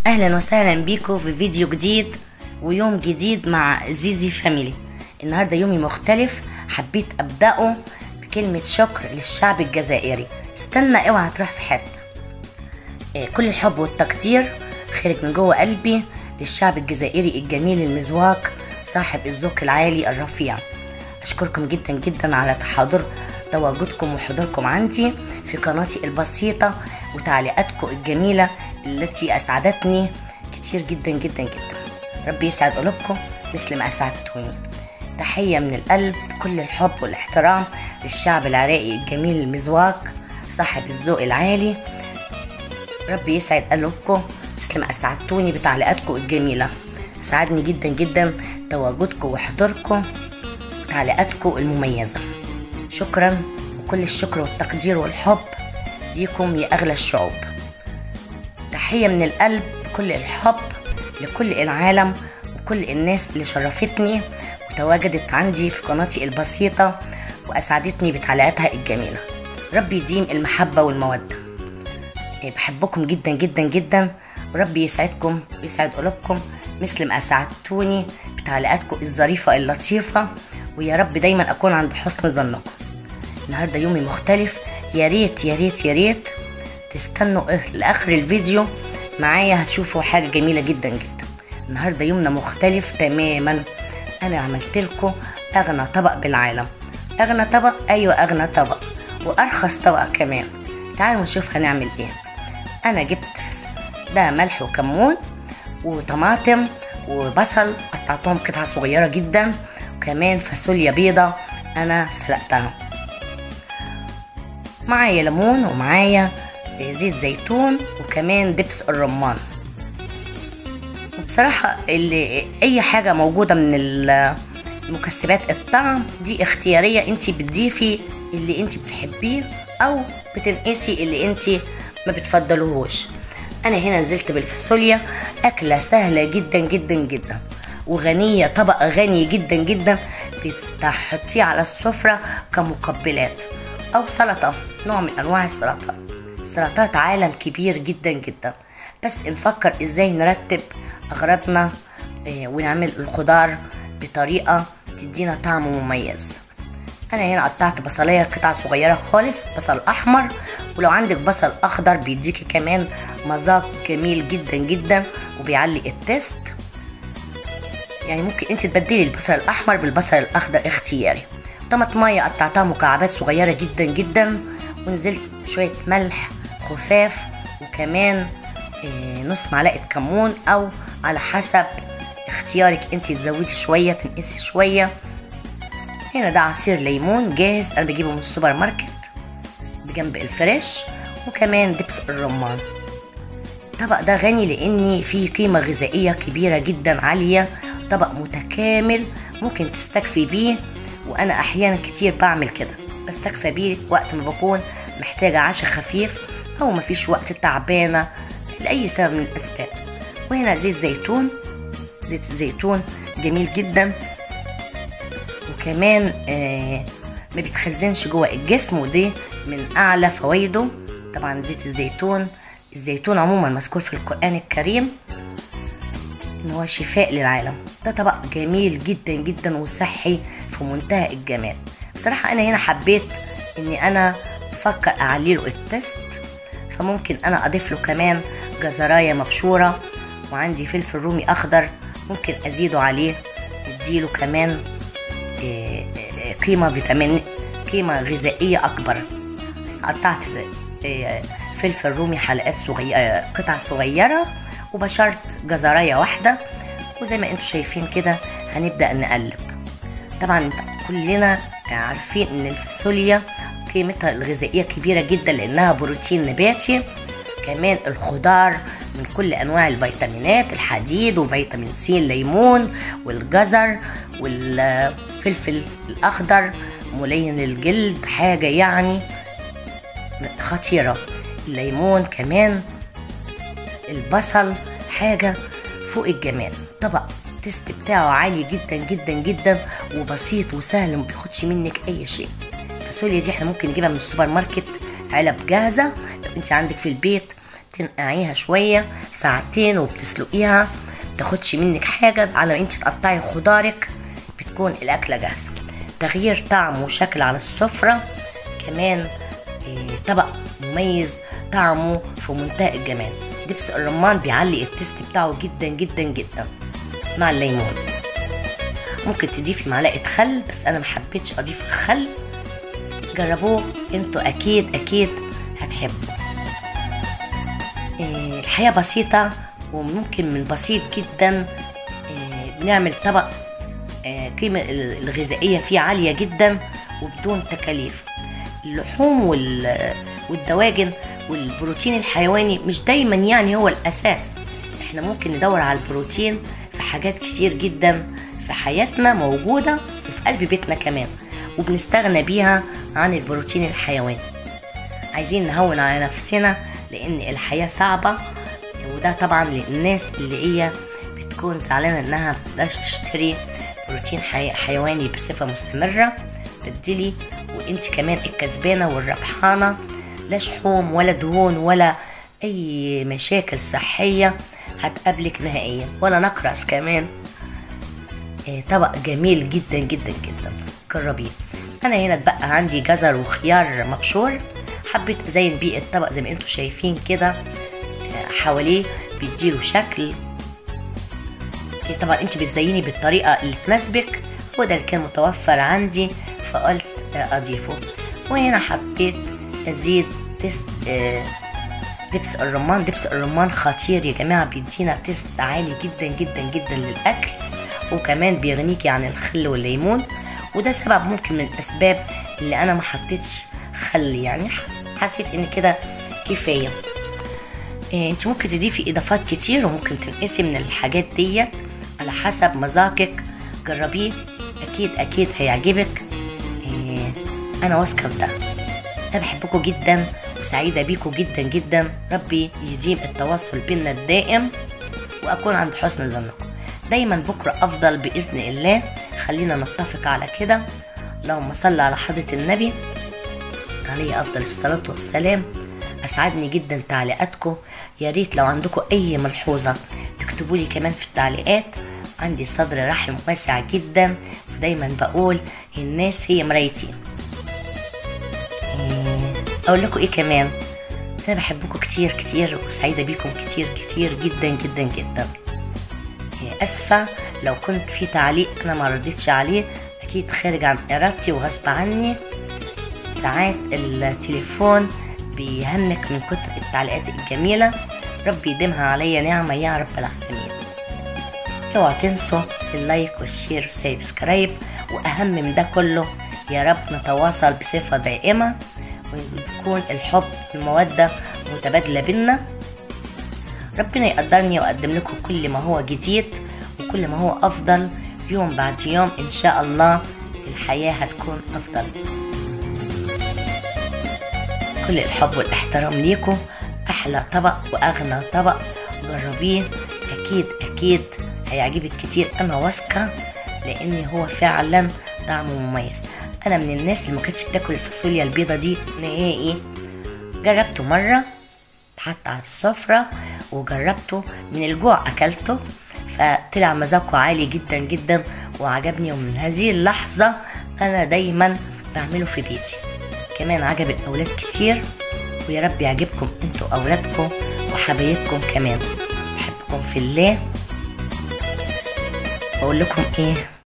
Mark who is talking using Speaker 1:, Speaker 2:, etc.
Speaker 1: اهلا وسهلا بيكم في فيديو جديد ويوم جديد مع زيزي فاميلي النهارده يومي مختلف حبيت ابداه بكلمه شكر للشعب الجزائري استنى اوعى تروح في حته آه، كل الحب والتقدير خارج من جوه قلبي للشعب الجزائري الجميل المزواق صاحب الذوق العالي الرفيع أشكركم جدا جدا على تحاضر تواجدكم وحضوركم عندي في قناتي البسيطة وتعليقاتكم الجميلة التي أسعدتني كتير جدا جدا جدا ربي يسعد قلوبكم مثل ما أسعدتوني تحية من القلب كل الحب والاحترام للشعب العراقي الجميل المزواق صاحب الذوق العالي ربي يسعد قلوبكم مثل ما أسعدتوني بتعليقاتكم الجميلة سعدني جدا جدا تواجدكم وحضوركم وتعليقاتكم المميزة شكرا وكل الشكر والتقدير والحب ليكم يا أغلى الشعوب تحية من القلب كل الحب لكل العالم وكل الناس اللي شرفتني وتواجدت عندي في قناتي البسيطة وأسعدتني بتعليقاتها الجميلة ربي يديم المحبة والمودة بحبكم جدا جدا جدا وربي يسعدكم ويسعد قلوبكم مثل ما أسعدتوني بتعليقاتكم الظريفة اللطيفة ويا رب دايما أكون عند حسن ظنكم النهاردة يومي مختلف يا ريت يا ريت يا ريت تستنوا لآخر الفيديو معايا هتشوفوا حاجة جميلة جدا جدا النهاردة يومنا مختلف تماما أنا عملت لكم أغنى طبق بالعالم أغنى طبق أيوة أغنى طبق وأرخص طبق كمان تعالوا نشوف هنعمل إيه أنا جبت فس ده ملح وكمون وطماطم وبصل قطعتهم قطع صغيرة جدا وكمان فاصوليا بيضة أنا سلقتها معايا ليمون ومعايا زيت زيتون وكمان دبس الرمان وبصراحة اللي أي حاجة موجودة من المكسبات الطعم دي اختيارية انت بتضيفي اللي انت بتحبيه أو بتنقسي اللي انت ما بتفضلوهوش أنا هنا نزلت بالفاصوليا أكلة سهلة جدا جدا جدا وغنية طبق غني جدا جدا بتحطيه على السفرة كمقبلات أو سلطة نوع من أنواع السلطة السلطات عالم كبير جدا جدا بس نفكر ازاي نرتب أغراضنا آه، ونعمل الخضار بطريقة تدينا طعم مميز أنا هنا قطعت بصلية قطع صغيرة خالص بصل أحمر ولو عندك بصل أخضر بيديكي كمان مذاق جميل جدا جدا وبيعلي التست يعني ممكن انت تبدلي البصل الاحمر بالبصل الاخضر اختياري طماطمية قطعتها مكعبات صغيرة جدا جدا ونزلت شوية ملح خفاف وكمان آه، نص معلقة كمون او على حسب اختيارك انت تزودي شوية تنقسي شوية هنا ده عصير ليمون جاهز انا بجيبه من السوبر ماركت بجنب الفريش وكمان دبس الرمان الطبق ده غني لان فيه قيمة غذائية كبيرة جدا عالية طبق متكامل ممكن تستكفي بيه وانا احيانا كتير بعمل كده بستكفى بيه وقت ما بكون محتاجة عشاء خفيف او مفيش وقت تعبانة لأي سبب من الأسباب وهنا زيت زيتون زيت الزيتون جميل جدا وكمان آه ما بيتخزنش جوه الجسم ودي من أعلى فوائده طبعا زيت الزيتون الزيتون عموما مذكور في القرآن الكريم ان هو شفاء للعالم ده طبق جميل جدا جدا وصحي في منتهى الجمال بصراحة انا هنا حبيت اني انا بفكر اعلي له التست فممكن انا اضيف له كمان جزراية مبشورة وعندي فلفل رومي اخضر ممكن ازيده عليه يديله كمان آه، آه، قيمة فيتامين قيمة غذائية اكبر قطعت آه، فلفل رومي حلقات صغيرة قطع صغيرة وبشرت جزراية واحدة وزي ما انتم شايفين كده هنبدأ نقلب طبعا كلنا عارفين ان الفاصوليا قيمتها الغذائية كبيرة جدا لانها بروتين نباتي كمان الخضار من كل انواع الفيتامينات الحديد وفيتامين سي الليمون والجزر والفلفل الاخضر ملين الجلد حاجة يعني خطيرة الليمون كمان البصل حاجة فوق الجمال طبق التست بتاعه عالي جدا جدا جدا وبسيط وسهل ما بياخدش منك اي شيء الفاصوليا دي احنا ممكن نجيبها من السوبر ماركت علب جاهزة لو انت عندك في البيت تنقعيها شوية ساعتين وبتسلقيها تاخدش منك حاجة على ما انت تقطعي خضارك بتكون الأكلة جاهزة تغيير طعم وشكل على السفرة كمان إيه، طبق مميز طعمه في منتهى الجمال دبس الرمان بيعلي التست بتاعه جدا جدا جدا مع الليمون ممكن تضيفي معلقة خل بس أنا محبتش أضيف الخل جربوه انتوا أكيد أكيد هتحبوا إيه، الحياة بسيطة وممكن من بسيط جدا إيه، بنعمل طبق آه، قيمة الغذائية فيه عالية جدا وبدون تكاليف اللحوم وال- والدواجن والبروتين الحيواني مش دايما يعني هو الأساس احنا ممكن ندور على البروتين في حاجات كتير جدا في حياتنا موجودة وفي قلب بيتنا كمان وبنستغنى بيها عن البروتين الحيواني عايزين نهون على نفسنا لان الحياة صعبة وده طبعا للناس اللي هي بتكون زعلانة انها متقدرش تشتري بروتين حي... حيواني بصفة مستمرة بدلي وانت كمان الكسبانة والربحانة لا شحوم ولا دهون ولا اي مشاكل صحية هتقابلك نهائيا ولا نقرس كمان آه، طبق جميل جدا جدا جدا جربيه انا هنا اتبقى عندي جزر وخيار مبشور حبيت ازين بيه الطبق زي ما انتم شايفين كده آه، حواليه بيديله شكل إيه طبعا انت بتزيني بالطريقه اللي تناسبك هو ده اللي كان متوفر عندي فقلت آه، اضيفه وهنا حطيت ازيد تيست آه، دبس الرمان دبس الرمان خطير يا جماعه بيدينا تيست عالي جدا جدا جدا للاكل وكمان بيغنيكي عن الخل والليمون وده سبب ممكن من الاسباب اللي انا ما حطيتش خل يعني حسيت ان كده كفايه إيه، انت ممكن تضيفي اضافات كتير وممكن تنقسي من الحاجات ديت على حسب مذاقك جربيه اكيد اكيد هيعجبك إيه، انا واثقه في ده انا بحبكم جدا وسعيده بيكم جدا جدا ربي يديم التواصل بينا الدائم واكون عند حسن ظنكم دايما بكره افضل باذن الله خلينا نتفق على كده اللهم صل على حضره النبي عليه افضل الصلاه والسلام اسعدني جدا تعليقاتكم يا ريت لو عندكم اي ملحوظه تكتبوا لي كمان في التعليقات عندي صدر رحم واسع جدا ودايما بقول الناس هي مرايتي إيه، اقول لكم ايه كمان انا بحبكم كتير كتير وسعيده بيكم كتير كتير جدا جدا جدا إيه، اسفه لو كنت في تعليق انا ما رديتش عليه اكيد خارج عن ارادتي وغصب عني ساعات التليفون بيهنك من كتر التعليقات الجميلة ربي يديمها عليا نعمة يا رب العالمين اوعوا تنسوا اللايك والشير والسبسكرايب واهم من ده كله يا رب نتواصل بصفة دائمة ويكون الحب والمودة متبادلة بينا ربنا يقدرني واقدم لكم كل ما هو جديد وكل ما هو افضل يوم بعد يوم ان شاء الله الحياة هتكون افضل كل الحب والاحترام ليكم احلى طبق واغنى طبق جربيه اكيد اكيد هيعجبك كتير انا واثقه لان هو فعلا طعمه مميز انا من الناس اللي ما كانتش بتاكل الفاصوليا البيضه دي نهائي جربته مره اتحط على السفره وجربته من الجوع اكلته فطلع مذاقه عالي جدا جدا وعجبني ومن هذه اللحظه انا دايما بعمله في بيتي كمان عجب الأولاد كتير ويا رب يعجبكم انتوا أولادكم وحبايبكم كمان بحبكم في الله بقول لكم ايه